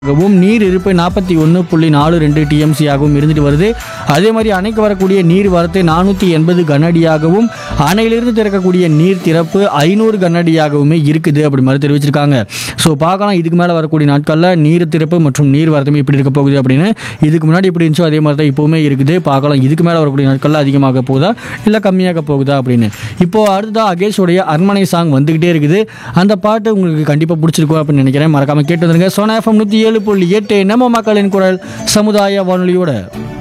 ஆகவும் நீர் இருப்பு நாற்பத்தி ஒன்று புள்ளி நாலு ரெண்டு டிஎம்சி ஆகவும் இருந்துட்டு வருது அதே மாதிரி அணைக்கு வரக்கூடிய நீர் வரத்து நானூற்றி எண்பது கனஅடியாகவும் அணையிலிருந்து திறக்கக்கூடிய நீர் திறப்பு ஐநூறு கனஅடியாகவுமே இருக்குது அப்படி மாதிரி தெரிவிச்சிருக்காங்க ஸோ பார்க்கலாம் இதுக்கு மேலே வரக்கூடிய நாட்களில் நீர் திறப்பு மற்றும் நீர் வரத்துமே இப்படி இருக்க போகுது அப்படின்னு இதுக்கு முன்னாடி எப்படி இருந்துச்சோ அதே மாதிரி தான் இப்போவுமே இருக்குது பார்க்கலாம் இதுக்கு மேலே வரக்கூடிய நாட்களில் அதிகமாக போகுதா இல்லை கம்மியாக போகுதா அப்படின்னு இப்போ அடுத்ததா அகேஷோடைய அரண்மனை சாங் வந்துகிட்டே இருக்குது அந்த பாட்டு உங்களுக்கு கண்டிப்பாக பிடிச்சிருக்கும் அப்படின்னு நினைக்கிறேன் மறக்காம கேட்டு வந்துருங்க சோனா எஃப்எம் நூற்றி ஏழு புள்ளி எட்டு நம்ம மக்களின் குரல் சமுதாய வானொலியோட